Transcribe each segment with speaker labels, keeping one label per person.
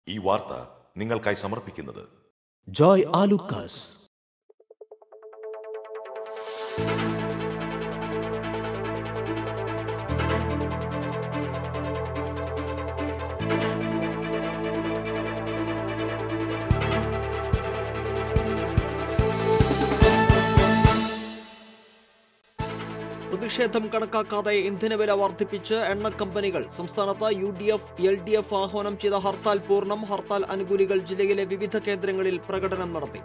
Speaker 1: ഈ വാർത്ത നിങ്ങൾക്കായി സമർപ്പിക്കുന്നത്
Speaker 2: Joy Alucas.
Speaker 3: പ്രതിഷേധം കണക്കാക്കാതെ ഇന്ധനവില വർദ്ധിപ്പിച്ച് എണ്ണ കമ്പനികൾ സംസ്ഥാനത്ത് U D F L D F ആഹ്വാനം ചെയ്ത ഹർത്താൽ പൂർണ്ണം ഹർത്താൽ അനുകൂലികൾ ജില്ലയിലെ വിവിധ കേന്ദ്രങ്ങളിൽ പ്രകടനം നടത്തി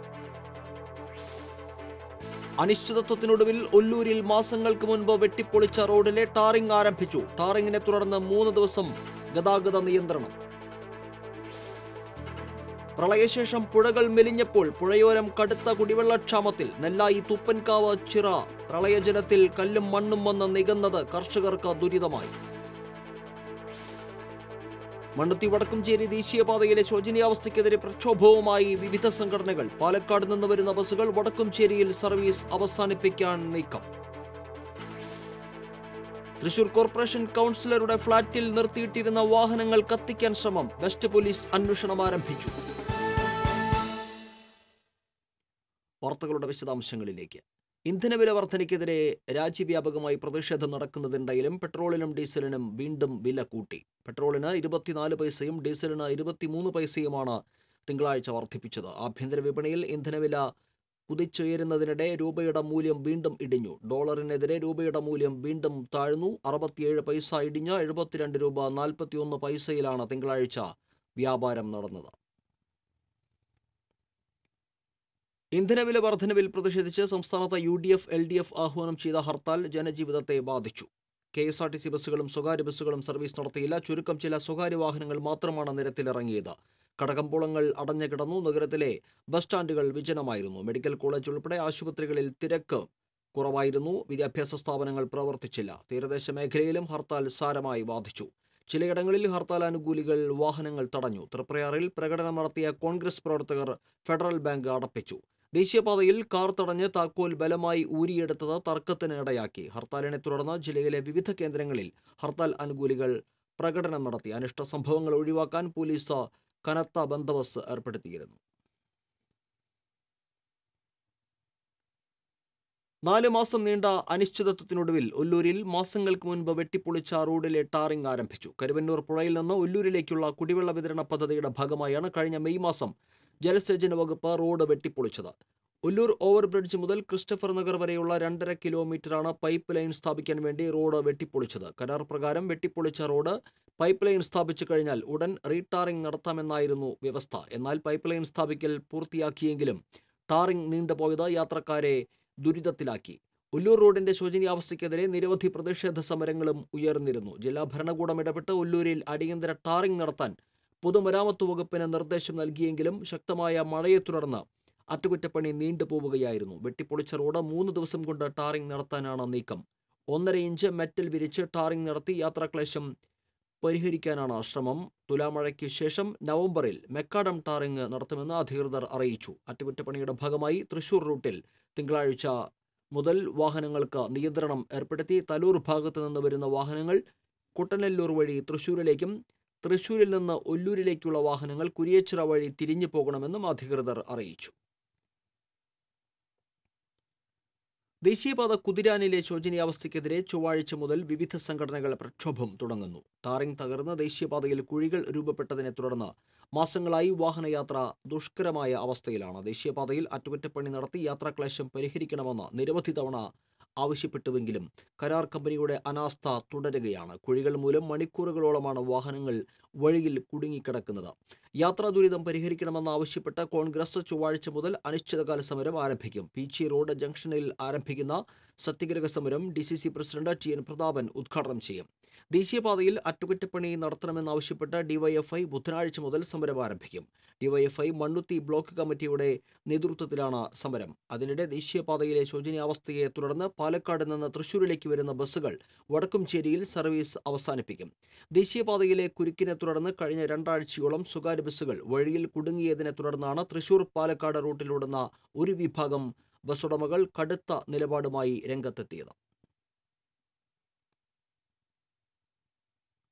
Speaker 3: അനിശ്ചിതത്വത്തിനൊടുവിൽ ഒല്ലൂരിൽ മാസങ്ങൾക്ക് മുൻപ് വെട്ടിപ്പൊളിച്ച റോഡിലെ ടാറിംഗ് ആരംഭിച്ചു ടാറിങ്ങിനെ തുടർന്ന് മൂന്ന് ദിവസം ഗതാഗത നിയന്ത്രണം പ്രളയശേഷം പുഴകൾ മെലിഞ്ഞപ്പോൾ പുഴയോരം കടുത്ത കുടിവെള്ളക്ഷാമത്തിൽ നെല്ലായി തുപ്പൻകാവ് ചിറ പ്രളയജലത്തിൽ കല്ലും മണ്ണും വന്ന് നികന്നത് കർഷകർക്ക് ദുരിതമായി മണ്ണുത്തി വടക്കുംചേരി ദേശീയപാതയിലെ ശോചനീയാവസ്ഥയ്ക്കെതിരെ പ്രക്ഷോഭവുമായി വിവിധ സംഘടനകൾ പാലക്കാട് നിന്ന് വരുന്ന ബസ്സുകൾ വടക്കുംചേരിയിൽ സർവീസ് അവസാനിപ്പിക്കാൻ നീക്കം തൃശൂർ കോർപ്പറേഷൻ കൗൺസിലറുടെ ഫ്ളാറ്റിൽ നിർത്തിയിട്ടിരുന്ന വാഹനങ്ങൾ കത്തിക്കാൻ ശ്രമം വെസ്റ്റ് പോലീസ് അന്വേഷണം ആരംഭിച്ചു വാർത്തകളുടെ വിശദാംശങ്ങളിലേക്ക് ഇന്ധനവില വർധനയ്ക്കെതിരെ രാജ്യവ്യാപകമായി പ്രതിഷേധം നടക്കുന്നതിനിടയിലും പെട്രോളിനും ഡീസലിനും വീണ്ടും വില കൂട്ടി പെട്രോളിന് ഇരുപത്തിനാല് പൈസയും ഡീസലിന് ഇരുപത്തിമൂന്ന് പൈസയുമാണ് തിങ്കളാഴ്ച വർദ്ധിപ്പിച്ചത് ആഭ്യന്തര വിപണിയിൽ ഇന്ധനവില കുതിച്ചുയരുന്നതിനിടെ രൂപയുടെ മൂല്യം വീണ്ടും ഇടിഞ്ഞു ഡോളറിനെതിരെ രൂപയുടെ മൂല്യം വീണ്ടും താഴ്ന്നു അറുപത്തിയേഴ് പൈസ ഇടിഞ്ഞ് എഴുപത്തിരണ്ട് രൂപ നാൽപ്പത്തിയൊന്ന് പൈസയിലാണ് തിങ്കളാഴ്ച വ്യാപാരം നടന്നത് ഇന്ധനവില വർധനവിൽ പ്രതിഷേധിച്ച് സംസ്ഥാനത്ത് U D F L D F ആഹ്വാനം ചെയ്ത ഹർത്താൽ ജനജീവിതത്തെ ബാധിച്ചു K S R T C ബസ്സുകളും സ്വകാര്യ ബസ്സുകളും സർവീസ് നടത്തിയില്ല ചുരുക്കം ചില സ്വകാര്യ വാഹനങ്ങൾ മാത്രമാണ് നിരത്തിലിറങ്ങിയത് കടകമ്പോളങ്ങൾ അടഞ്ഞു കിടന്നു നഗരത്തിലെ ബസ് സ്റ്റാൻഡുകൾ വിജനമായിരുന്നു മെഡിക്കൽ കോളേജ് ഉൾപ്പെടെ ആശുപത്രികളിൽ തിരക്ക് കുറവായിരുന്നു വിദ്യാഭ്യാസ സ്ഥാപനങ്ങൾ പ്രവർത്തിച്ചില്ല തീരദേശ മേഖലയിലും ഹർത്താൽ സാരമായി ബാധിച്ചു ചിലയിടങ്ങളിൽ ഹർത്താൽ അനുകൂലികൾ വാഹനങ്ങൾ തടഞ്ഞു തൃപ്രയാറിൽ പ്രകടനം നടത്തിയ കോൺഗ്രസ് പ്രവർത്തകർ ഫെഡറൽ ബാങ്ക് അടപ്പിച്ചു ദേശീയപാതയിൽ കാർ തടഞ്ഞ് താക്കോൽ ബലമായി ഊരിയെടുത്തത് തർക്കത്തിന് ഇടയാക്കി ഹർത്താലിനെ തുടർന്ന് ജില്ലയിലെ വിവിധ കേന്ദ്രങ്ങളിൽ ഹർത്താൽ അനുകൂലികൾ പ്രകടനം നടത്തി അനിഷ്ട സംഭവങ്ങൾ ഒഴിവാക്കാൻ പോലീസ് കനത്ത ബന്ദോബസ്ത് ഏർപ്പെടുത്തിയിരുന്നു നാല് മാസം നീണ്ട അനിശ്ചിതത്വത്തിനൊടുവിൽ ഒല്ലൂരിൽ മാസങ്ങൾക്ക് മുൻപ് വെട്ടിപ്പൊളിച്ച റോഡിലെ ടാറിംഗ് ആരംഭിച്ചു കരുവന്നൂർ പുഴയിൽ നിന്ന് ഒല്ലൂരിലേക്കുള്ള കുടിവെള്ള വിതരണ പദ്ധതിയുടെ ഭാഗമായാണ് കഴിഞ്ഞ മെയ് മാസം ജലസേചന വകുപ്പ് റോഡ് വെട്ടിപ്പൊളിച്ചത് ഒല്ലൂർ ഓവർബ്രിഡ്ജ് മുതൽ ക്രിസ്റ്റഫർ നഗർ വരെയുള്ള രണ്ടര കിലോമീറ്ററാണ് പൈപ്പ് ലൈൻ സ്ഥാപിക്കാൻ വേണ്ടി റോഡ് വെട്ടിപ്പൊളിച്ചത് കരാർ പ്രകാരം വെട്ടിപ്പൊളിച്ച റോഡ് പൈപ്പ് ലൈൻ സ്ഥാപിച്ചു കഴിഞ്ഞാൽ ഉടൻ റീടാറിംഗ് നടത്താമെന്നായിരുന്നു വ്യവസ്ഥ എന്നാൽ പൈപ്പ് ലൈൻ സ്ഥാപിക്കൽ പൂർത്തിയാക്കിയെങ്കിലും ടാറിംഗ് നീണ്ടുപോയത് യാത്രക്കാരെ ദുരിതത്തിലാക്കി ഒല്ലൂർ റോഡിന്റെ ശോചനീയാവസ്ഥയ്ക്കെതിരെ നിരവധി പ്രതിഷേധ സമരങ്ങളും ഉയർന്നിരുന്നു ജില്ലാ ഭരണകൂടം ഇടപെട്ട് ഒല്ലൂരിൽ അടിയന്തര ടാറിംഗ് നടത്താൻ പൊതുമരാമത്ത് വകുപ്പിന് നിർദ്ദേശം നൽകിയെങ്കിലും ശക്തമായ മഴയെ തുടർന്ന് അറ്റകുറ്റപ്പണി നീണ്ടുപോവുകയായിരുന്നു വെട്ടിപ്പൊളിച്ച റോഡ് മൂന്ന് ദിവസം കൊണ്ട് ടാറിംഗ് നടത്താനാണ് നീക്കം ഒന്നര ഇഞ്ച് മെറ്റൽ വിരിച്ച് ടാറിംഗ് നടത്തി യാത്രാക്ലേശം പരിഹരിക്കാനാണ് ശ്രമം തുലാമഴയ്ക്ക് ശേഷം നവംബറിൽ മെക്കാഡം ടാറിംഗ് നടത്തുമെന്ന് അധികൃതർ അറിയിച്ചു അറ്റകുറ്റപ്പണിയുടെ ഭാഗമായി തൃശൂർ റൂട്ടിൽ തിങ്കളാഴ്ച മുതൽ വാഹനങ്ങൾക്ക് നിയന്ത്രണം ഏർപ്പെടുത്തി തലൂർ ഭാഗത്തു നിന്ന് വരുന്ന വാഹനങ്ങൾ കുട്ടനെല്ലൂർ വഴി തൃശൂരിലേക്കും തൃശൂരിൽ നിന്ന് ഒല്ലൂരിലേക്കുള്ള വാഹനങ്ങൾ കുരിയച്ചിറ വഴി തിരിഞ്ഞു പോകണമെന്നും അധികൃതർ അറിയിച്ചു ദേശീയപാത കുതിരാനിലെ ശോചനീയാവസ്ഥയ്ക്കെതിരെ ചൊവ്വാഴ്ച മുതൽ വിവിധ സംഘടനകൾ പ്രക്ഷോഭം തുടങ്ങുന്നു ടാറിംഗ് തകർന്ന് ദേശീയപാതയിൽ കുഴികൾ രൂപപ്പെട്ടതിനെ തുടർന്ന് മാസങ്ങളായി വാഹനയാത്ര ദുഷ്കരമായ അവസ്ഥയിലാണ് ദേശീയപാതയിൽ അറ്റകുറ്റപ്പണി നടത്തി യാത്രാക്ലേശം പരിഹരിക്കണമെന്ന് നിരവധി തവണ ആവശ്യപ്പെട്ടുവെങ്കിലും കരാർ കമ്പനിയുടെ അനാസ്ഥ തുടരുകയാണ് കുഴികൾ മൂലം മണിക്കൂറുകളോളമാണ് വാഹനങ്ങൾ വഴിയിൽ കുടുങ്ങിക്കിടക്കുന്നത് യാത്രാ ദുരിതം പരിഹരിക്കണമെന്ന് ആവശ്യപ്പെട്ട് കോൺഗ്രസ് ചൊവ്വാഴ്ച മുതൽ അനിശ്ചിതകാല സമരം ആരംഭിക്കും പീച്ചി റോഡ് ജംഗ്ഷനിൽ ആരംഭിക്കുന്ന സത്യഗ്രഹ സമരം D C C president T N Prathapan ഉദ്ഘാടനം ചെയ്യും ദേശീയപാതയിൽ അറ്റകുറ്റപ്പണി നടത്തണമെന്നാവശ്യപ്പെട്ട് ഡിവൈഎഫ്ഐ ബുധനാഴ്ച മുതൽ സമരം ആരംഭിക്കും ഡിവൈഎഫ്ഐ മണ്ണുത്തി ബ്ലോക്ക് കമ്മിറ്റിയുടെ നേതൃത്വത്തിലാണ് സമരം അതിനിടെ ദേശീയപാതയിലെ ശോചനീയാവസ്ഥയെ തുടർന്ന് പാലക്കാട് നിന്ന് തൃശൂരിലേക്ക് വരുന്ന ബസ്സുകൾ വടക്കുംചേരിയിൽ സർവീസ് അവസാനിപ്പിക്കും ദേശീയപാതയിലെ കുരുക്കിനെ തുടർന്ന് കഴിഞ്ഞ രണ്ടാഴ്ചയോളം സ്വകാര്യ ബസ്സുകൾ വഴിയിൽ കുടുങ്ങിയതിനെ തുടർന്നാണ് തൃശൂർ പാലക്കാട് റൂട്ടിലോടുന്ന ഒരു വിഭാഗം ബസ് ഉടമകൾ കടുത്ത നിലപാടുമായി രംഗത്തെത്തിയത്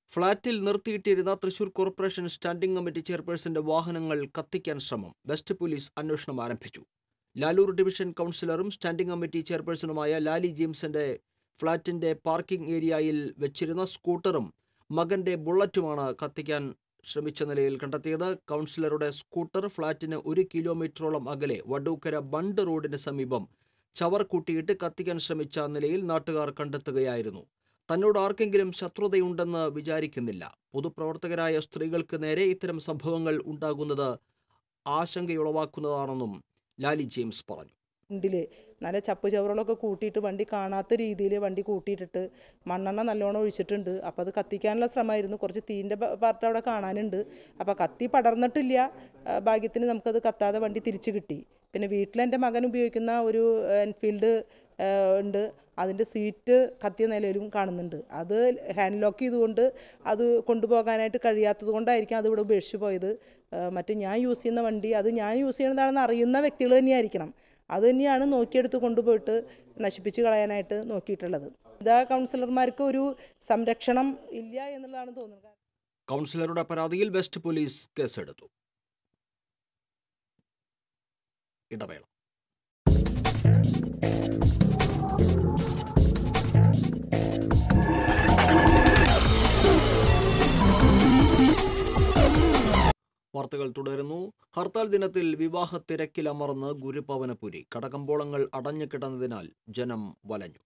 Speaker 3: ഫ്ളാറ്റിൽ നിർത്തിയിട്ടിരുന്ന തൃശൂർ കോർപ്പറേഷൻ സ്റ്റാൻഡിംഗ് കമ്മിറ്റി ചെയർപേഴ്സന്റെ വാഹനങ്ങൾ കത്തിക്കാൻ ശ്രമം വെസ്റ്റ് പോലീസ് അന്വേഷണം ആരംഭിച്ചു ലാലൂർ ഡിവിഷൻ കൗൺസിലറും സ്റ്റാൻഡിംഗ് കമ്മിറ്റി ചെയർപേഴ്സണുമായ ലാലി ജെയിംസിന്റെ ഫ്ളാറ്റിന്റെ പാർക്കിംഗ് ഏരിയയിൽ വെച്ചിരുന്ന സ്കൂട്ടറും മകന്റെ ബുള്ളറ്റുമാണ് കത്തിക്കാൻ ശ്രമിച്ച നിലയിൽ കണ്ടെത്തിയത് കൗൺസിലറുടെ സ്കൂട്ടർ ഫ്ളാറ്റിന് ഒരു കിലോമീറ്ററോളം അകലെ വഡൂക്കര ബണ്ട് റോഡിന് സമീപം ചവർ കൂട്ടിയിട്ട് കത്തിക്കാൻ ശ്രമിച്ച നിലയിൽ നാട്ടുകാർ കണ്ടെത്തുകയായിരുന്നു തന്നോട് ആർക്കെങ്കിലും ശത്രുതയുണ്ടെന്ന് വിചാരിക്കുന്നില്ല പൊതുപ്രവർത്തകരായ സ്ത്രീകൾക്ക് നേരെ ഇത്തരം സംഭവങ്ങൾ ഉണ്ടാകുന്നത് ആശങ്കയുളവാക്കുന്നതാണെന്നും ലാലി ജെയിംസ് പറഞ്ഞു
Speaker 4: വണ്ടിയിൽ നല്ല ചപ്പ് ചവറുകളൊക്കെ കൂട്ടിയിട്ട് വണ്ടി കാണാത്ത രീതിയിൽ വണ്ടി കൂട്ടിയിട്ടിട്ട് മണ്ണെണ്ണ നല്ലോണം ഒഴിച്ചിട്ടുണ്ട് അപ്പോൾ അത് കത്തിക്കാനുള്ള ശ്രമമായിരുന്നു കുറച്ച് തീൻ്റെ പാർട്ട് അവിടെ കാണാനുണ്ട് അപ്പോൾ കത്തി പടർന്നിട്ടില്ല ആ, ഭാഗ്യത്തിന് നമുക്കത് കത്താതെ വണ്ടി തിരിച്ചു കിട്ടി പിന്നെ വീട്ടിൽ എൻ്റെ മകൻ ഉപയോഗിക്കുന്ന ഒരു എൻഫീൽഡ് ആ, ഉണ്ട് അതിൻ്റെ സീറ്റ് കത്തിയ നിലയിലും കാണുന്നുണ്ട് അത് ഹാൻഡ് ലോക്ക് ചെയ്തുകൊണ്ട് അത് കൊണ്ടുപോകാനായിട്ട് കഴിയാത്തത് കൊണ്ടായിരിക്കും അത് ഇവിടെ ഉപേക്ഷിച്ച് പോയത് ആ, മറ്റ് ഞാൻ യൂസ് ചെയ്യുന്ന വണ്ടി അത് ഞാൻ യൂസ് ചെയ്യുന്നതാണെന്ന് അറിയുന്ന വ്യക്തികൾ തന്നെയായിരിക്കണം അത് തന്നെയാണ് നോക്കിയെടുത്ത് കൊണ്ടുപോയിട്ട് നശിപ്പിച്ച് കളയാനായിട്ട് നോക്കിയിട്ടുള്ളത് ഇതാ കൗൺസിലർമാർക്ക് ഒരു സംരക്ഷണം ഇല്ല എന്നുള്ളതാണ് തോന്നുന്നത്
Speaker 3: കൗൺസിലറുടെ പരാതിയിൽ വെസ്റ്റ് പോലീസ് കേസെടുത്തു ഇടവേള വാർത്തകൾ തുടരുന്നു ഹർത്താൽ ദിനത്തിൽ വിവാഹ തിരക്കിലമർന്ന് ഗുരുപവനപുരി കടകമ്പോളങ്ങൾ അടഞ്ഞുകിടന്നതിനാൽ ജനം വലഞ്ഞു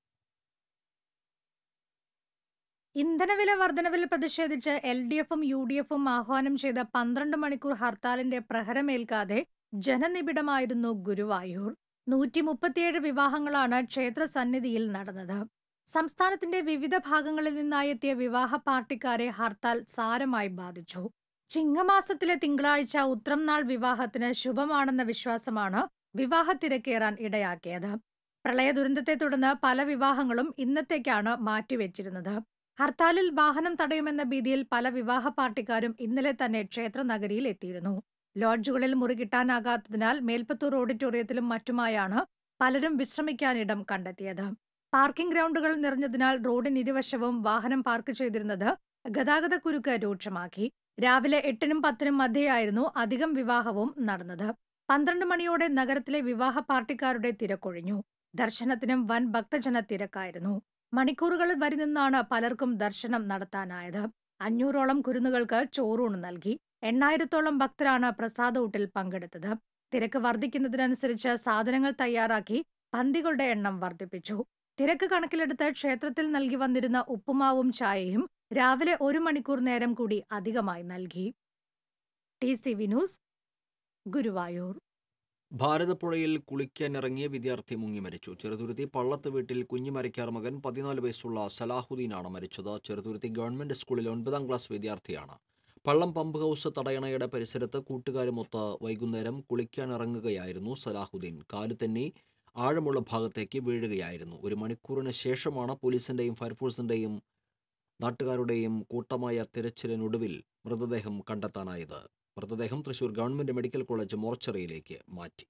Speaker 5: ഇന്ധനവില വർധനവിൽ പ്രതിഷേധിച്ച് എൽ ഡി എഫും യു ഡി എഫും ആഹ്വാനം ചെയ്ത പന്ത്രണ്ട് മണിക്കൂർ ഹർത്താലിന്റെ പ്രഹരമേൽക്കാതെ ജനനിബിഡമായിരുന്നു ഗുരുവായൂർ നൂറ്റി മുപ്പത്തിയേഴ് വിവാഹങ്ങളാണ് ക്ഷേത്ര സന്നിധിയിൽ നടന്നത് സംസ്ഥാനത്തിന്റെ വിവിധ ഭാഗങ്ങളിൽ നിന്നായെത്തിയ വിവാഹ പാർട്ടിക്കാരെ ഹർത്താൽ സാരമായി ബാധിച്ചു ചിങ്ങമാസത്തിലെ തിങ്കളാഴ്ച ഉത്രം നാൾ വിവാഹത്തിന് ശുഭമാണെന്ന വിശ്വാസമാണ് വിവാഹ തിരക്കേറാൻ ഇടയാക്കിയത് പ്രളയ ദുരന്തത്തെ തുടർന്ന് പല വിവാഹങ്ങളും ഇന്നത്തേക്കാണ് മാറ്റിവെച്ചിരുന്നത് ഹർത്താലിൽ വാഹനം തടയുമെന്ന ഭീതിയിൽ പല വിവാഹ പാർട്ടിക്കാരും ഇന്നലെ തന്നെ ക്ഷേത്രനഗരിയിൽ എത്തിയിരുന്നു ലോഡ്ജുകളിൽ മുറി കിട്ടാനാകാത്തതിനാൽ മേൽപ്പത്തൂർ ഓഡിറ്റോറിയത്തിലും മറ്റുമായാണ് പലരും വിശ്രമിക്കാനിടം കണ്ടെത്തിയത് പാർക്കിംഗ് ഗ്രൗണ്ടുകൾ നിറഞ്ഞതിനാൽ റോഡിനിരുവശവും വാഹനം പാർക്ക് ചെയ്തിരുന്നത് ഗതാഗത കുരുക്ക് രൂക്ഷമാക്കി രാവിലെ എട്ടിനും പത്തിനും മധ്യയായിരുന്നു അധികം വിവാഹവും നടന്നത് പന്ത്രണ്ട് മണിയോടെ നഗരത്തിലെ വിവാഹ പാർട്ടിക്കാരുടെ തിരക്കൊഴിഞ്ഞു ദർശനത്തിനും വൻ ഭക്തജന തിരക്കായിരുന്നു മണിക്കൂറുകൾ വരി നിന്നാണ് പലർക്കും ദർശനം നടത്താനായത് അഞ്ഞൂറോളം കുരുന്നുകൾക്ക് ചോറൂണ് നൽകി എണ്ണായിരത്തോളം ഭക്തരാണ് പ്രസാദൂട്ടിൽ പങ്കെടുത്തത് തിരക്ക് വർദ്ധിക്കുന്നതിനനുസരിച്ച് സാധനങ്ങൾ തയ്യാറാക്കി പന്തികളുടെ എണ്ണം വർദ്ധിപ്പിച്ചു തിരക്ക് കണക്കിലെടുത്ത് ക്ഷേത്രത്തിൽ നൽകി വന്നിരുന്ന ഉപ്പുമാവും ചായയും രാവിലെ ഒരു മണിക്കൂർ നേരം കൂടി അധികമായി നൽകി T C V news Guruvayur
Speaker 3: ഭാരതപ്പുഴയിൽ കുളിക്കാനിറങ്ങിയ വിദ്യാർത്ഥി മുങ്ങി മരിച്ചു ചെറുതുരുത്തി പള്ളത്ത് വീട്ടിൽ കുഞ്ഞുമരയ്ക്കാർ മകൻ പതിനാല് വയസ്സുള്ള സലാഹുദ്ദീനാണ് മരിച്ചത് ചെറുതുരുത്തി ഗവൺമെന്റ് സ്കൂളിലെ ഒൻപതാം ക്ലാസ് വിദ്യാർത്ഥിയാണ് പള്ളം പമ്പ് ഹൗസ് തടയണയുടെ പരിസരത്ത് കൂട്ടുകാരുമൊത്ത് വൈകുന്നേരം കുളിക്കാനിറങ്ങുകയായിരുന്നു സലാഹുദ്ദീൻ കാല് തന്നെ ആഴമുള്ള ഭാഗത്തേക്ക് വീഴുകയായിരുന്നു ഒരു മണിക്കൂറിന് ശേഷമാണ് പോലീസിന്റെയും ഫയർഫോഴ്സിന്റെയും നാട്ടുകാരുടെയും കൂട്ടമായ തിരച്ചിലിനൊടുവിൽ മൃതദേഹം കണ്ടെത്താനായത് മൃതദേഹം തൃശൂർ ഗവൺമെന്റ് മെഡിക്കൽ കോളേജ് മോർച്ചറിയിലേക്ക് മാറ്റി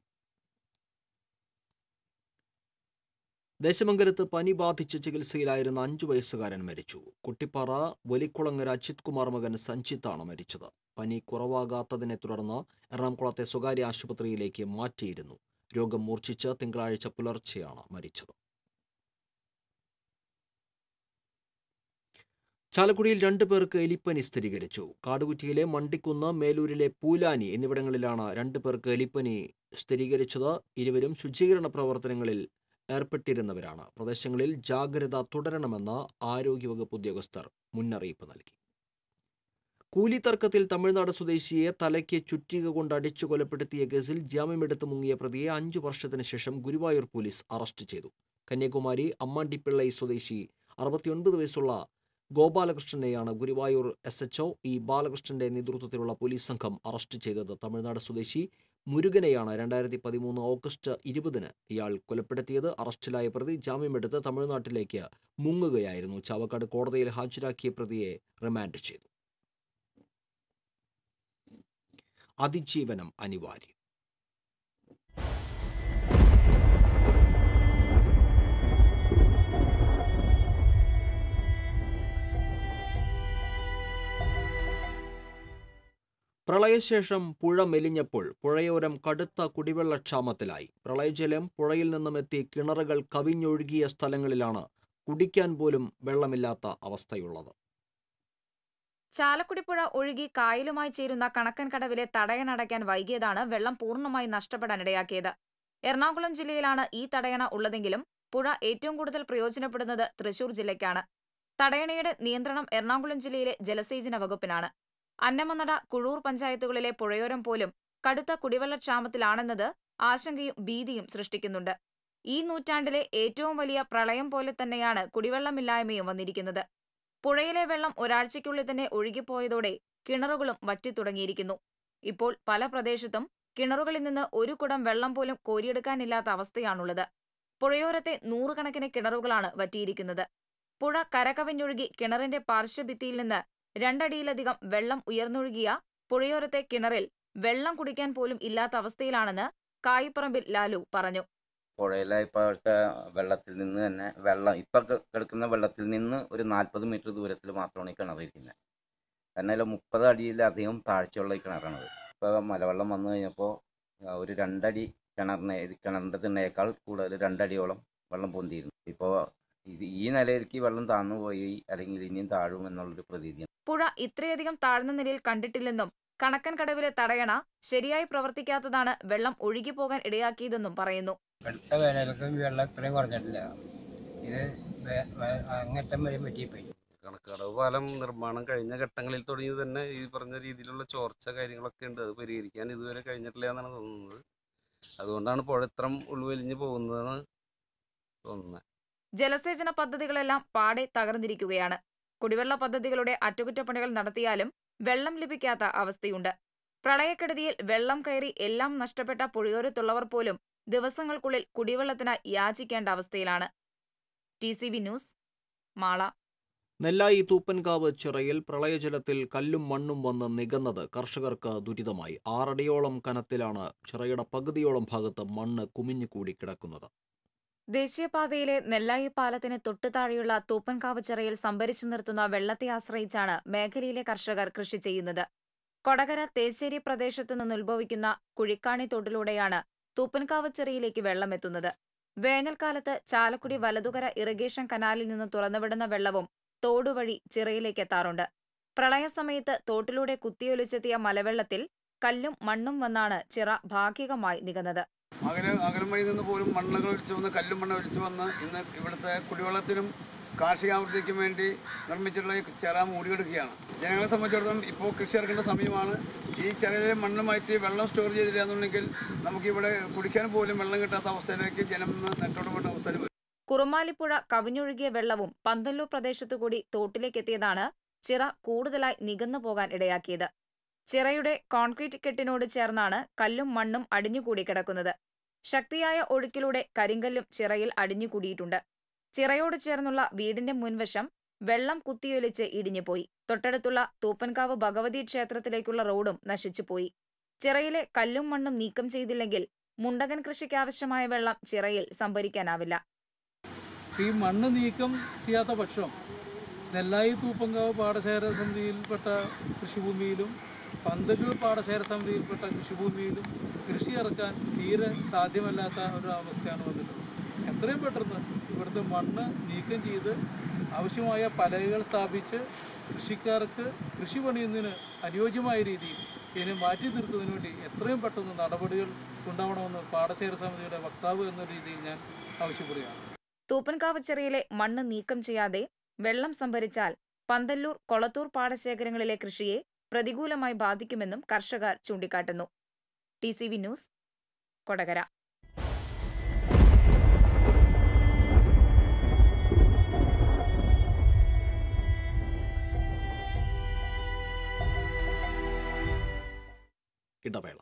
Speaker 3: ദേശമംഗലത്ത് പനി ബാധിച്ച് ചികിത്സയിലായിരുന്ന അഞ്ചു വയസ്സുകാരൻ മരിച്ചു കുട്ടിപ്പാറ വലിക്കുളങ്ങര അജിത് കുമാർ മകൻ സഞ്ജിത്താണ് മരിച്ചത് പനി കുറവാകാത്തതിനെ തുടർന്ന് എറണാകുളത്തെ സ്വകാര്യ ആശുപത്രിയിലേക്ക് മാറ്റിയിരുന്നു രോഗം മൂർച്ഛിച്ച് തിങ്കളാഴ്ച പുലർച്ചെയാണ് മരിച്ചത് ചാലക്കുടിയിൽ രണ്ടു പേർക്ക് എലിപ്പനി സ്ഥിരീകരിച്ചു കാടുകുറ്റിയിലെ മണ്ടിക്കുന്ന് മേലൂരിലെ പൂലാനി എന്നിവിടങ്ങളിലാണ് രണ്ടു പേർക്ക് എലിപ്പനി സ്ഥിരീകരിച്ചത് ഇരുവരും ശുചീകരണ പ്രവർത്തനങ്ങളിൽ ഏർപ്പെട്ടിരുന്നവരാണ് പ്രദേശങ്ങളിൽ ജാഗ്രത തുടരണമെന്ന് ആരോഗ്യവകുപ്പ് ഉദ്യോഗസ്ഥർ മുന്നറിയിപ്പ് നൽകി കൂലി തർക്കത്തിൽ തമിഴ്നാട് സ്വദേശിയെ തലയ്ക്ക് ചുറ്റിക കൊണ്ട് അടിച്ചു കൊലപ്പെടുത്തിയ കേസിൽ ജാമ്യമെടുത്ത് മുങ്ങിയ പ്രതിയെ അഞ്ചു വർഷത്തിന് ശേഷം ഗുരുവായൂർ പോലീസ് അറസ്റ്റ് ചെയ്തു കന്യാകുമാരി അമ്മാണ്ടിപ്പിള്ളൈ സ്വദേശി അറുപത്തിയൊൻപത് വയസ്സുള്ള ഗോപാലകൃഷ്ണനെയാണ് ഗുരുവായൂർ എസ് എച്ച് ഇ ബാലകൃഷ്ണന്റെ നേതൃത്വത്തിലുള്ള പോലീസ് സംഘം അറസ്റ്റ് ചെയ്തത് തമിഴ്നാട് സ്വദേശി മുരുകനെയാണ് രണ്ടായിരത്തി പതിമൂന്ന് ഓഗസ്റ്റ് ഇരുപതിന് ഇയാൾ കൊലപ്പെടുത്തിയത് അറസ്റ്റിലായ പ്രതി ജാമ്യമെടുത്ത് തമിഴ്നാട്ടിലേക്ക് മുങ്ങുകയായിരുന്നു ചാവക്കാട് കോടതിയിൽ ഹാജരാക്കിയ പ്രതിയെ റിമാൻഡ് ചെയ്തു അതിജീവനം അനിവാര്യം പ്രളയശേഷം പുഴ മെലിഞ്ഞപ്പോൾ പുഴയോരം കടുത്ത കുടിവെള്ളക്ഷാമത്തിലായി പ്രളയജലം പുഴയിൽ നിന്നും എത്തി കിണറുകൾ കവിഞ്ഞൊഴുകിയ സ്ഥലങ്ങളിലാണ് കുടിക്കാൻ പോലും വെള്ളമില്ലാത്ത അവസ്ഥയുള്ളത്
Speaker 6: ചാലക്കുടി പുഴ ഒഴുകി കായലുമായി ചേരുന്ന കണക്കൻ കടവിലെ തടയണടയ്ക്കാൻ വൈകിയതാണ് വെള്ളം പൂർണ്ണമായി നഷ്ടപ്പെടാനിടയാക്കിയത് എറണാകുളം ജില്ലയിലാണ് ഈ തടയണ ഉള്ളതെങ്കിലും പുഴ ഏറ്റവും കൂടുതൽ പ്രയോജനപ്പെടുന്നത് തൃശൂർ ജില്ലയ്ക്കാണ് തടയണയുടെ നിയന്ത്രണം എറണാകുളം ജില്ലയിലെ ജലസേചന വകുപ്പിനാണ് അന്നമനട കുഴൂർ പഞ്ചായത്തുകളിലെ പുഴയോരം പോലും കടുത്ത കുടിവെള്ളക്ഷാമത്തിലാണെന്നത് ആശങ്കയും ഭീതിയും സൃഷ്ടിക്കുന്നുണ്ട് ഈ നൂറ്റാണ്ടിലെ ഏറ്റവും വലിയ പ്രളയം പോലെ തന്നെയാണ് കുടിവെള്ളമില്ലായ്മയും വന്നിരിക്കുന്നത് പുഴയിലെ വെള്ളം ഒരാഴ്ചയ്ക്കുള്ളിൽ തന്നെ ഒഴുകിപ്പോയതോടെ കിണറുകളും വറ്റിത്തുടങ്ങിയിരിക്കുന്നു ഇപ്പോൾ പല പ്രദേശത്തും കിണറുകളിൽ നിന്ന് ഒരു കുടം വെള്ളം പോലും കോരിയെടുക്കാനില്ലാത്ത അവസ്ഥയാണുള്ളത് പുഴയോരത്തെ നൂറുകണക്കിന് കിണറുകളാണ് വറ്റിയിരിക്കുന്നത് പുഴ കരകവിഞ്ഞൊഴുകി കിണറിന്റെ പാർശ്വഭിത്തിയിൽ നിന്ന് രണ്ടടിയിലധികം വെള്ളം ഉയർന്നൊഴുകിയ പുഴയോരത്തെ കിണറിൽ വെള്ളം കുടിക്കാൻ പോലും ഇല്ലാത്ത അവസ്ഥയിലാണെന്ന് കായിപ്പറമ്പിൽ ലാലു പറഞ്ഞു
Speaker 7: പുഴയിലെ ഇപ്പോഴത്തെ വെള്ളത്തിൽ നിന്ന് തന്നെ വെള്ളം ഇപ്പം കിടക്കുന്ന വെള്ളത്തിൽ നിന്ന് ഒരു നാൽപ്പത് മീറ്റർ ദൂരത്തിൽ മാത്രമാണ് ഈ കിണറിരിക്കുന്നത് കാരണം അതിൽ മുപ്പത് അടിയിലധികം താഴ്ചയുള്ള ഈ കിണറാണത് ഇപ്പോൾ മലവെള്ളം വന്നു കഴിഞ്ഞപ്പോൾ ആ, ഒരു രണ്ടടി കിണറിനെ ഇത് കിണറിൻ്റെ തിണ്ണയേക്കാൾ കൂടുതൽ രണ്ടടിയോളം വെള്ളം പൊന്തിയിരുന്നു ഇപ്പോൾ ഇത് ഈ നിലയിലേക്ക് വെള്ളം താന്നു പോയി അല്ലെങ്കിൽ ഇനിയും താഴും എന്നുള്ളൊരു പ്രതീതിയാണ്
Speaker 6: പുഴ ഇത്രയധികം താഴ്ന്ന നിലയിൽ കണ്ടിട്ടില്ലെന്നും കണക്കൻ കടവിലെ തടയണ ശരിയായി പ്രവർത്തിക്കാത്തതാണ് വെള്ളം ഒഴുകിപ്പോകാൻ ഇടയാക്കിയതെന്നും പറയുന്നു
Speaker 8: അടുത്ത വേനൽക്ക് വെള്ളം ഇത്രയും കുറഞ്ഞിട്ടില്ല ഇത് വേ- വേ- അങ്ങറ്റം വരെ പറ്റിപ്പോയി
Speaker 9: കണക്കടവ് പാലം നിർമ്മാണം കഴിഞ്ഞ ഘട്ടങ്ങളിൽ തുടങ്ങി തന്നെ ഈ പറഞ്ഞ രീതിയിലുള്ള ചോർച്ച കാര്യങ്ങളൊക്കെ ഉണ്ട് അത് പരിഹരിക്കാൻ ഇതുവരെ കഴിഞ്ഞിട്ടില്ല എന്നാണ് തോന്നുന്നത് അതുകൊണ്ടാണ് പുഴ ഇത്രം ഉൾവലിഞ്ഞ് പോകുന്നതെന്ന് തോന്നുന്നത്
Speaker 6: ജലസേചന പദ്ധതികളെല്ലാം പാടെ തകർന്നിരിക്കുകയാണ് കുടിവെള്ള പദ്ധതികളുടെ അറ്റകുറ്റപ്പണികൾ നടത്തിയാലും വെള്ളം ലഭിക്കാത്ത അവസ്ഥയുണ്ട് പ്രളയക്കെടുതിയിൽ വെള്ളം കയറി എല്ലാം നഷ്ടപ്പെട്ട പുഴയോരത്തുള്ളവർ പോലും ദിവസങ്ങൾക്കുള്ളിൽ കുടിവെള്ളത്തിന് യാചിക്കേണ്ട അവസ്ഥയിലാണ് T C V news Mala
Speaker 3: Nellayi Thooppankavu ചിറയിൽ പ്രളയജലത്തിൽ കല്ലും മണ്ണും വന്ന് നികന്നത് കർഷകർക്ക് ദുരിതമായി ആറടിയോളം കനത്തിലാണ് ചിറയുടെ പകുതിയോളം ഭാഗത്ത് മണ്ണ് കുമിഞ്ഞുകൂടി കിടക്കുന്നത്
Speaker 6: ദേശീയപാതയിലെ നെല്ലായി പാലത്തിന് തൊട്ടുതാഴെയുള്ള തൂപ്പൻകാവ് ചിറയിൽ സംഭരിച്ചു നിർത്തുന്ന വെള്ളത്തെ ആശ്രയിച്ചാണ് മേഖലയിലെ കർഷകർ കൃഷി ചെയ്യുന്നത് കൊടകര തേശ്ശേരി പ്രദേശത്ത് നിന്ന് ഉത്ഭവിക്കുന്ന കുഴിക്കാണി തോട്ടിലൂടെയാണ് തൂപ്പൻകാവ് ചിറയിലേക്ക് വെള്ളമെത്തുന്നത് വേനൽക്കാലത്ത് ചാലക്കുടി വലതുകര ഇറിഗേഷൻ കനാലിൽ നിന്ന് തുറന്നുവിടുന്ന വെള്ളവും തോടുവഴി ചിറയിലേക്ക് എത്താറുണ്ട് പ്രളയസമയത്ത് തോട്ടിലൂടെ കുത്തിയൊലിച്ചെത്തിയ മലവെള്ളത്തിൽ കല്ലും മണ്ണും വന്നാണ് ചിറ ഭാഗികമായി നികന്നത്
Speaker 10: അകലെ അകലം വഴി നിന്ന് പോലും മണ്ണുകൾ ഒലിച്ചു വന്ന് കല്ലും മണ്ണ് ഒലിച്ചു വന്ന് ഇന്ന് ഇവിടുത്തെ കുടിവെള്ളത്തിനും കാർഷികാഭിവൃദ്ധിക്കും വേണ്ടി നിർമ്മിച്ചിട്ടുള്ള ഈ ചിറ മൂടിയെടുക്കുകയാണ് ജനങ്ങളെ സംബന്ധിച്ചിടത്തോളം ഇപ്പോൾ കൃഷി ഇറക്കേണ്ട സമയമാണ് ഈ ചിറയിലെ മണ്ണ് മാറ്റി വെള്ളം സ്റ്റോർ ചെയ്തില്ല എന്നുണ്ടെങ്കിൽ നമുക്കിവിടെ കുടിക്കാൻ പോലും വെള്ളം കിട്ടാത്ത അവസ്ഥയിലേക്ക് ജനം ഇന്ന് നെട്ടോടപ്പെട്ട അവസ്ഥയിൽ വരും
Speaker 6: കുറുമാലിപ്പുഴ കവിഞ്ഞൊഴുകിയ വെള്ളവും പന്തല്ലൂർ പ്രദേശത്തുകൂടി തോട്ടിലേക്കെത്തിയതാണ് ചിറ കൂടുതലായി നികന്നു പോകാൻ ഇടയാക്കിയത് ചിറയുടെ കോൺക്രീറ്റ് കെട്ടിനോട് ചേർന്നാണ് കല്ലും മണ്ണും അടിഞ്ഞുകൂടി കിടക്കുന്നത് ശക്തിയായ ഒഴുക്കിലൂടെ കരിങ്കല്ലും ചിറയിൽ അടിഞ്ഞുകൂടിയിട്ടുണ്ട് ചിറയോട് ചേർന്നുള്ള വീടിന്റെ മുൻവശം വെള്ളം കുത്തിയൊലിച്ച് ഇടിഞ്ഞുപോയി തൊട്ടടുത്തുള്ള തൂപ്പൻകാവ് ഭഗവതി ക്ഷേത്രത്തിലേക്കുള്ള റോഡും നശിച്ചുപോയി ചിറയിലെ കല്ലും മണ്ണും നീക്കം ചെയ്തില്ലെങ്കിൽ മുണ്ടകൻ കൃഷിക്കാവശ്യമായ വെള്ളം ചിറയിൽ സംഭരിക്കാനാവില്ല
Speaker 11: ഈ മണ്ണ് നീക്കം ചെയ്യാത്ത പക്ഷം നെല്ലായി തൂപ്പങ്കാവ് പാടശേഖര സമിതിയിൽപ്പെട്ട കൃഷിഭൂമിയിലും പന്തല്ലൂർ പാടശേഖര സമിതിയിൽപ്പെട്ട കൃഷിഭൂമിയിലും കൃഷി ഇറക്കാൻ തീരെ സാധ്യമല്ലാത്ത ഒരു അവസ്ഥയാണ് വന്നിട്ടുള്ളത് എത്രയും പെട്ടെന്ന് ഇവിടുത്തെ മണ്ണ് നീക്കം ചെയ്ത് ആവശ്യമായ പലകകൾ സ്ഥാപിച്ച് കൃഷിക്കാർക്ക് കൃഷി പണിയുന്നതിന് അനുയോജ്യമായ രീതിയിൽ ഇതിനെ മാറ്റി നിർത്തുന്നതിന് വേണ്ടി എത്രയും പെട്ടെന്ന് നടപടികൾ ഉണ്ടാവണമെന്ന് പാടശേഖര സമിതിയുടെ വക്താവ് എന്ന രീതിയിൽ ഞാൻ ആവശ്യപ്പെടുകയാണ്
Speaker 6: തൂപ്പൻകാവ് ചെറിയിലെ മണ്ണ് നീക്കം ചെയ്യാതെ വെള്ളം സംഭരിച്ചാൽ പന്തല്ലൂർ കൊളത്തൂർ പാടശേഖരങ്ങളിലെ കൃഷിയെ പ്രതികൂലമായി ബാധിക്കുമെന്നും കർഷകർ ചൂണ്ടിക്കാട്ടുന്നു T C V news Kodakara
Speaker 3: ഇടവേള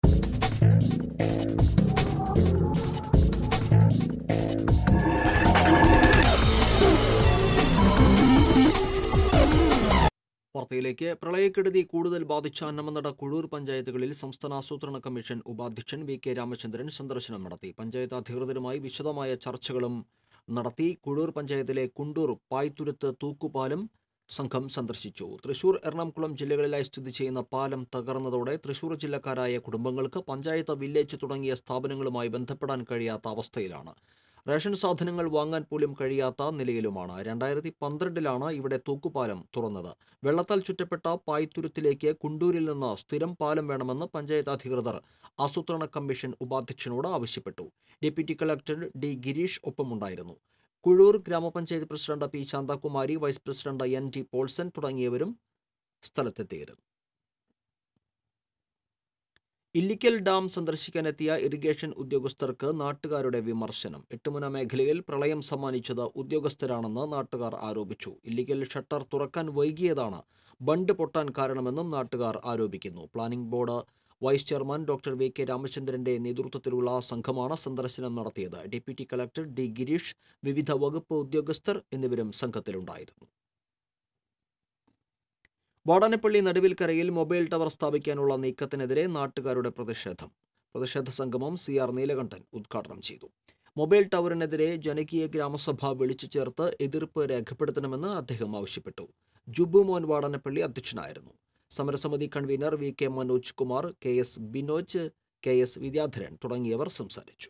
Speaker 3: വാർത്തയിലേക്ക് പ്രളയക്കെടുതി കൂടുതൽ ബാധിച്ച അന്നമനട കുഴൂർ പഞ്ചായത്തുകളിൽ സംസ്ഥാന ആസൂത്രണ കമ്മീഷൻ ഉപാധ്യക്ഷൻ വി കെ രാമചന്ദ്രൻ സന്ദർശനം നടത്തി പഞ്ചായത്ത് അധികൃതരുമായി വിശദമായ ചർച്ചകളും നടത്തി കുഴൂർ പഞ്ചായത്തിലെ കുണ്ടൂർ പായ്ത്തുരുത്ത് തൂക്കുപാലം സംഘം സന്ദർശിച്ചു തൃശൂർ എറണാകുളം ജില്ലകളിലായി സ്ഥിതി ചെയ്യുന്ന പാലം തകർന്നതോടെ തൃശൂർ ജില്ലക്കാരായ കുടുംബങ്ങൾക്ക് പഞ്ചായത്ത് വില്ലേജ് തുടങ്ങിയ സ്ഥാപനങ്ങളുമായി ബന്ധപ്പെടാൻ കഴിയാത്ത അവസ്ഥയിലാണ് റേഷൻ സാധനങ്ങൾ വാങ്ങാൻ പോലും കഴിയാത്ത നിലയിലുമാണ് രണ്ടായിരത്തി പന്ത്രണ്ടിലാണ് ഇവിടെ തൂക്കുപാലം തുറന്നത് വെള്ളത്താൽ ചുറ്റപ്പെട്ട പായ്ത്തുരുത്തിലേക്ക് കുണ്ടൂരിൽ നിന്ന് സ്ഥിരം പാലം വേണമെന്ന് പഞ്ചായത്ത് അധികൃതർ ആസൂത്രണ കമ്മീഷൻ ഉപാധ്യക്ഷനോട് ആവശ്യപ്പെട്ടു ഡെപ്യൂട്ടി കളക്ടർ ഡി ഗിരീഷ് ഒപ്പമുണ്ടായിരുന്നു കുഴൂർ ഗ്രാമപഞ്ചായത്ത് president P Santhakumari vice president N T Polson തുടങ്ങിയവരും സ്ഥലത്തെത്തിയിരുന്നു ഇല്ലിക്കൽ ഡാം സന്ദർശിക്കാനെത്തിയ ഇറിഗേഷൻ ഉദ്യോഗസ്ഥർക്ക് നാട്ടുകാരുടെ വിമർശനം എട്ടുമുന മേഖലയിൽ പ്രളയം സമ്മാനിച്ചത് ഉദ്യോഗസ്ഥരാണെന്ന് നാട്ടുകാർ ആരോപിച്ചു ഇല്ലിക്കൽ ഷട്ടർ തുറക്കാൻ വൈകിയതാണ് ബണ്ട് പൊട്ടാൻ കാരണമെന്നും നാട്ടുകാർ ആരോപിക്കുന്നു planning board vice chairman doctor V K രാമചന്ദ്രന്റെ നേതൃത്വത്തിലുള്ള സംഘമാണ് സന്ദർശനം നടത്തിയത് ഡെപ്യൂട്ടി കളക്ടർ ഡി ഗിരീഷ് വിവിധ വകുപ്പ് ഉദ്യോഗസ്ഥർ എന്നിവരും സംഘത്തിലുണ്ടായിരുന്നു വാടാനപ്പള്ളി നടുവിൽക്കരയിൽ മൊബൈൽ ടവർ സ്ഥാപിക്കാനുള്ള നീക്കത്തിനെതിരെ നാട്ടുകാരുടെ പ്രതിഷേധം പ്രതിഷേധ സംഗമം സി ആർ നീലകണ്ഠൻ ഉദ്ഘാടനം ചെയ്തു മൊബൈൽ ടവറിനെതിരെ ജനകീയ ഗ്രാമസഭ വിളിച്ചു ചേർത്ത് എതിർപ്പ് രേഖപ്പെടുത്തണമെന്ന് അദ്ദേഹം ആവശ്യപ്പെട്ടു ജുബു മോൻ വാടാനപ്പള്ളി അധ്യക്ഷനായിരുന്നു സമരസമിതി convener V K Manoj Kumar K S Binoj K S Vidyadharan തുടങ്ങിയവർ സംസാരിച്ചു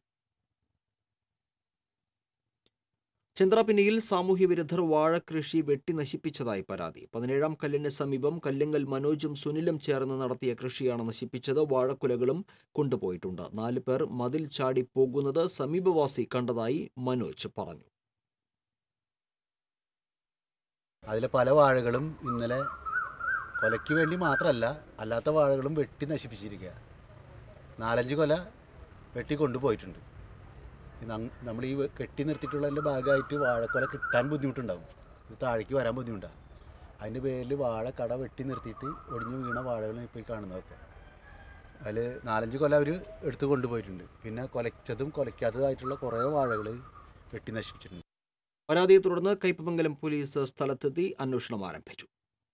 Speaker 3: ചന്ദ്രാപിന്നിയിൽ സാമൂഹ്യ വിരുദ്ധർ വാഴകൃഷി വെട്ടി നശിപ്പിച്ചതായി പരാതി പതിനേഴാം കല്ലിന് സമീപം കല്ലിങ്കൽ മനോജും സുനിലും ചേർന്ന് നടത്തിയ കൃഷിയാണ് നശിപ്പിച്ചത് വാഴക്കുലകളും കൊണ്ടുപോയിട്ടുണ്ട് നാല് പേർ മതിൽ ചാടി പോകുന്നത് സമീപവാസി കണ്ടതായി മനോജ് പറഞ്ഞു
Speaker 12: അതിലെ പല വാഴകളും ഇന്നലെ കൊലയ്ക്ക് വേണ്ടി മാത്രമല്ല അല്ലാത്ത വാഴകളും വെട്ടി നശിപ്പിച്ചിരിക്കുക നാലഞ്ച് കൊല വെട്ടി കൊണ്ടുപോയിട്ടുണ്ട് നമ്മൾ ഈ കെട്ടി നിർത്തിയിട്ടുള്ളതിൻ്റെ ഭാഗമായിട്ട് വാഴക്കൊല കിട്ടാൻ ബുദ്ധിമുട്ടുണ്ടാവും ഇത് താഴേക്ക് വരാൻ ബുദ്ധിമുട്ടാണ് അതിൻ്റെ പേരിൽ വാഴ കട വെട്ടി നിർത്തിയിട്ട് ഒടിഞ്ഞു വീണ വാഴകൾ ഇപ്പോൾ ഈ കാണുന്നതൊക്കെ അതിൽ നാലഞ്ച് കൊല അവർ എടുത്ത് കൊണ്ടുപോയിട്ടുണ്ട് പിന്നെ കൊലച്ചതും കൊലയ്ക്കാത്തതായിട്ടുള്ള കുറേ വാഴകൾ വെട്ടി നശിപ്പിച്ചിട്ടുണ്ട്
Speaker 3: പരാതിയെ തുടർന്ന് കയ്പമംഗലം പോലീസ് സ്ഥലത്തെത്തി അന്വേഷണം ആരംഭിച്ചു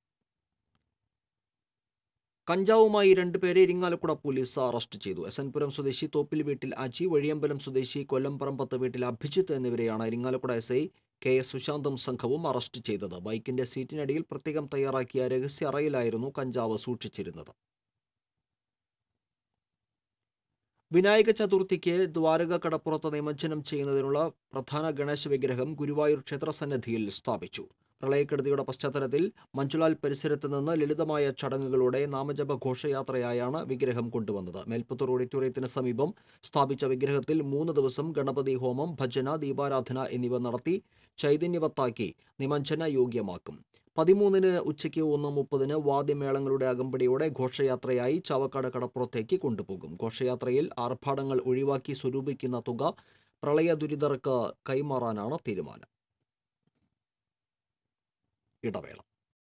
Speaker 3: കഞ്ചാവുമായി രണ്ടുപേരെ ഇരിങ്ങാലക്കുട പോലീസ് അറസ്റ്റ് ചെയ്തു എസ് എൻ പുരം സ്വദേശി തോപ്പിൽ വീട്ടിൽ അജി വഴിയമ്പലം സ്വദേശി കൊല്ലംപറമ്പത്ത് വീട്ടിൽ അഭിജിത്ത് എന്നിവരെയാണ് Irinjalakuda S I K S സുശാന്തും സംഘവും അറസ്റ്റ് ചെയ്തത് ബൈക്കിന്റെ സീറ്റിനടിയിൽ പ്രത്യേകം തയ്യാറാക്കിയ രഹസ്യ അറയിലായിരുന്നു കഞ്ചാവ് സൂക്ഷിച്ചിരുന്നത് വിനായക ചതുർത്ഥിക്ക് ദ്വാരക കടപ്പുറത്ത് നിമജ്ജനം ചെയ്യുന്നതിനുള്ള പ്രധാന ഗണേശ വിഗ്രഹം ഗുരുവായൂർ ക്ഷേത്ര സന്നിധിയിൽ സ്ഥാപിച്ചു പ്രളയക്കെടുതിയുടെ പശ്ചാത്തലത്തിൽ മഞ്ചുലാൽ പരിസരത്ത് നിന്ന് ലളിതമായ ചടങ്ങുകളോടെ നാമജപ ഘോഷയാത്രയായാണ് വിഗ്രഹം കൊണ്ടുവന്നത് മേൽപ്പത്തൂർ ഓഡിറ്റോറിയത്തിന് സമീപം സ്ഥാപിച്ച വിഗ്രഹത്തിൽ മൂന്ന് ദിവസം ഗണപതി ഹോമം ഭജന ദീപാരാധന എന്നിവ നടത്തി ചൈതന്യവത്താക്കി നിമജ്ജന യോഗ്യമാക്കും പതിമൂന്നിന് ഉച്ചയ്ക്ക് ഒന്ന് മുപ്പതിന് വാദ്യമേളങ്ങളുടെ അകമ്പടിയോടെ ഘോഷയാത്രയായി ചാവക്കാട് കടപ്പുറത്തേക്ക് കൊണ്ടുപോകും ഘോഷയാത്രയിൽ ആർഭാടങ്ങൾ ഒഴിവാക്കി സ്വരൂപിക്കുന്ന തുക പ്രളയ ദുരിതർക്ക് കൈമാറാനാണ് തീരുമാനം ഇടവേള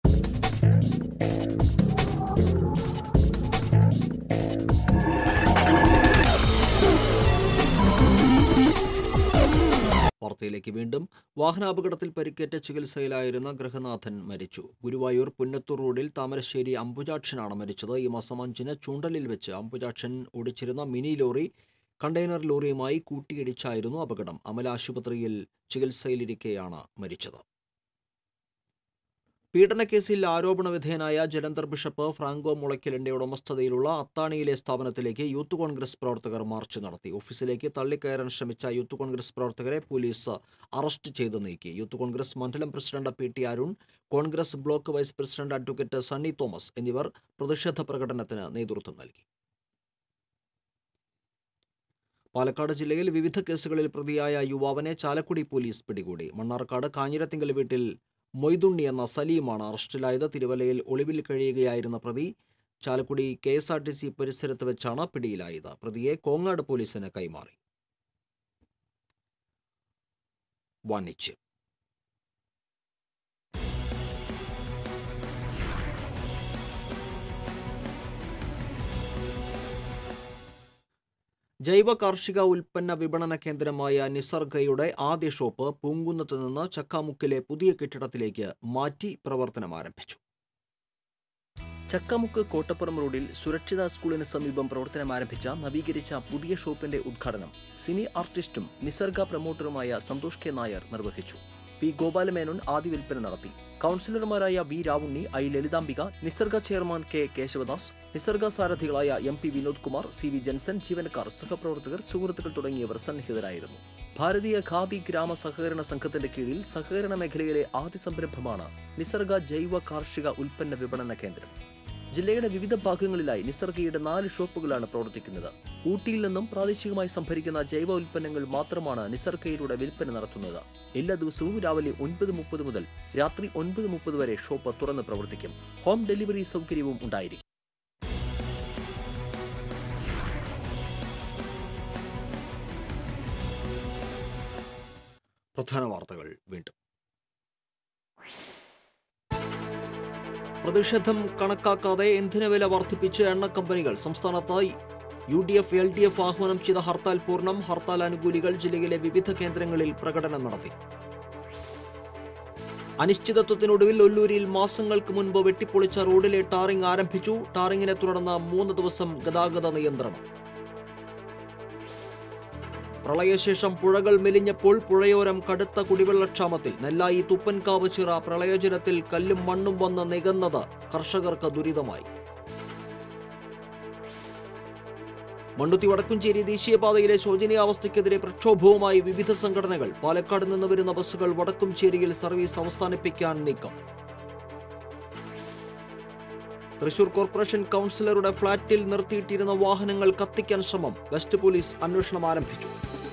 Speaker 3: വാർത്തയിലേക്ക് വീണ്ടും വാഹനാപകടത്തിൽ പരിക്കേറ്റ ചികിത്സയിലായിരുന്ന ഗൃഹനാഥൻ മരിച്ചു ഗുരുവായൂർ പുന്നത്തൂർ റോഡിൽ താമരശ്ശേരി അംബുജാക്ഷനാണ് മരിച്ചത് ഈ മാസം അഞ്ചിന് ചൂണ്ടലിൽ വെച്ച് അംബുജാക്ഷൻ ഓടിച്ചിരുന്ന മിനി ലോറി കണ്ടെയ്നർ ലോറിയുമായി കൂട്ടിയിടിച്ചായിരുന്നു അപകടം അമല ആശുപത്രിയിൽ ചികിത്സയിലിരിക്കെയാണ് മരിച്ചത് പീഡനക്കേസിൽ ആരോപണ വിധേയനായ ജലന്ധർ ബിഷപ്പ് ഫ്രാങ്കോ മുളയ്ക്കലിന്റെ ഉടമസ്ഥതയിലുള്ള അത്താണിയിലെ സ്ഥാപനത്തിലേക്ക് യൂത്ത് കോൺഗ്രസ് പ്രവർത്തകർ മാർച്ച് നടത്തി ഓഫീസിലേക്ക് തള്ളിക്കയറാൻ ശ്രമിച്ച യൂത്ത് കോൺഗ്രസ് പ്രവർത്തകരെ പോലീസ് അറസ്റ്റ് ചെയ്ത് നീക്കി യൂത്ത് കോൺഗ്രസ് മണ്ഡലം president P T Arun congress block vice president advocate Sunny Thomas എന്നിവർ പ്രതിഷേധ പ്രകടനത്തിന് നേതൃത്വം നൽകി പാലക്കാട് ജില്ലയിൽ വിവിധ കേസുകളിൽ പ്രതിയായ യുവാവിനെ ചാലക്കുടി പോലീസ് പിടികൂടി മണ്ണാർക്കാട് കാഞ്ഞിരത്തിങ്കൽ വീട്ടിൽ മൊയ്തുണ്ണി എന്ന സലീമാണ് അറസ്റ്റിലായത് തിരുവല്ലയിൽ ഒളിവിൽ കഴിയുകയായിരുന്ന പ്രതി Chalakudy K S R T C പരിസരത്ത് വെച്ചാണ് പിടിയിലായത് പ്രതിയെ കോങ്ങാട് പോലീസിന് കൈമാറി വാണിജ്യം ജൈവ കാർഷിക ഉൽപ്പന്ന വിപണന കേന്ദ്രമായ നിസർഗയുടെ ആദ്യ ഷോപ്പ് പൂങ്കുന്നത്ത് നിന്ന് ചക്കാമുക്കിലെ പുതിയ കെട്ടിടത്തിലേക്ക് മാറ്റി പ്രവർത്തനം ആരംഭിച്ചു ചക്കാമുക്ക് കോട്ടപ്പുറം റോഡിൽ സുരക്ഷിത സ്കൂളിന് സമീപം പ്രവർത്തനം ആരംഭിച്ച നവീകരിച്ച പുതിയ ഷോപ്പിന്റെ ഉദ്ഘാടനം സിനി ആർട്ടിസ്റ്റും നിസർഗ പ്രൊമോട്ടറുമായ സന്തോഷ് കെ നായർ നിർവഹിച്ചു പി ഗോപാലമേനോൻ ആദ്യ വിൽപ്പന നടത്തി കൗൺസിലർമാരായ V Ravunni I Lalithambika Nisarga chairman K Keshavadas Nisarga സാരഥികളായ M P Vinod Kumar C V Jenson ജീവനക്കാർ സഹപ്രവർത്തകർ സുഹൃത്തുക്കൾ തുടങ്ങിയവർ സന്നിഹിതരായിരുന്നു ഭാരതീയ ഖാദി ഗ്രാമ സഹകരണ സംഘത്തിന്റെ കീഴിൽ സഹകരണ മേഖലയിലെ ആദ്യ സംരംഭമാണ് നിസർഗ ജൈവ കാർഷിക ഉൽപ്പന്ന വിപണന കേന്ദ്രം ജില്ലയുടെ വിവിധ ഭാഗങ്ങളിലായി നിസർഗയുടെ നാല് ഷോപ്പുകളാണ് പ്രവർത്തിക്കുന്നത് ഊട്ടിയിൽ നിന്നും പ്രാദേശികമായി സംഭരിക്കുന്ന ജൈവ ഉൽപ്പന്നങ്ങൾ മാത്രമാണ് നിസർഗയിലൂടെ വിൽപ്പന നടത്തുന്നത് എല്ലാ ദിവസവും രാവിലെ ഒൻപത് മുപ്പത് മുതൽ രാത്രി ഒൻപത് മുപ്പത് വരെ ഷോപ്പ് തുറന്ന് പ്രവർത്തിക്കും ഹോം ഡെലിവറി സൗകര്യവും ഉണ്ടായിരിക്കും പ്രധാന വാർത്തകൾ വീണ്ടും പ്രതിഷേധം കണക്കാക്കാതെ ഇന്ധനവില വർദ്ധിപ്പിച്ച് എണ്ണ കമ്പനികൾ സംസ്ഥാനത്ത് U D F L D F ആഹ്വാനം ചെയ്ത ഹർത്താൽ പൂർണ്ണം ഹർത്താൽ അനുകൂലികൾ ജില്ലയിലെ വിവിധ കേന്ദ്രങ്ങളിൽ പ്രകടനം നടത്തി അനിശ്ചിതത്വത്തിനൊടുവിൽ ഒല്ലൂരിൽ മാസങ്ങൾക്ക് മുൻപ് വെട്ടിപ്പൊളിച്ച റോഡിലെ ടാറിംഗ് ആരംഭിച്ചു ടാറിങ്ങിനെ തുടർന്ന് മൂന്ന് ദിവസം ഗതാഗത നിയന്ത്രണം പ്രളയശേഷം പുഴകൾ മെലിഞ്ഞപ്പോൾ പുഴയോരം കടുത്ത കുടിവെള്ളക്ഷാമത്തിൽ നെല്ലായി തുപ്പൻകാവ് ചിറ പ്രളയജലത്തിൽ കല്ലും മണ്ണും വന്ന് നികന്നത് കർഷകർക്ക് ദുരിതമായി മണ്ണുത്തി വടക്കുംചേരി ദേശീയപാതയിലെ ശോചനീയാവസ്ഥയ്ക്കെതിരെ പ്രക്ഷോഭവുമായി വിവിധ സംഘടനകൾ പാലക്കാട് നിന്ന് വരുന്ന ബസ്സുകൾ വടക്കുംചേരിയിൽ സർവീസ് അവസാനിപ്പിക്കാൻ നീക്കം തൃശൂർ കോർപ്പറേഷൻ കൗൺസിലറുടെ ഫ്ളാറ്റിൽ നിർത്തിയിട്ടിരുന്ന വാഹനങ്ങൾ കത്തിക്കാൻ ശ്രമം വെസ്റ്റ് പോലീസ് അന്വേഷണം ആരംഭിച്ചു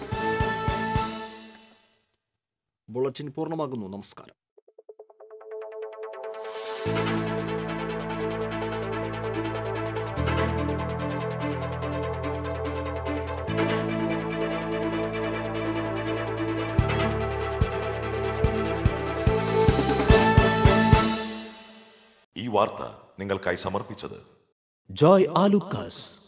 Speaker 3: ബുള്ളറ്റിൻ പൂർണ്ണമാകുന്നു നമസ്കാരം
Speaker 1: ഈ വാർത്ത നിങ്ങൾക്കായി സമർപ്പിച്ചത്
Speaker 2: Joy Alucas.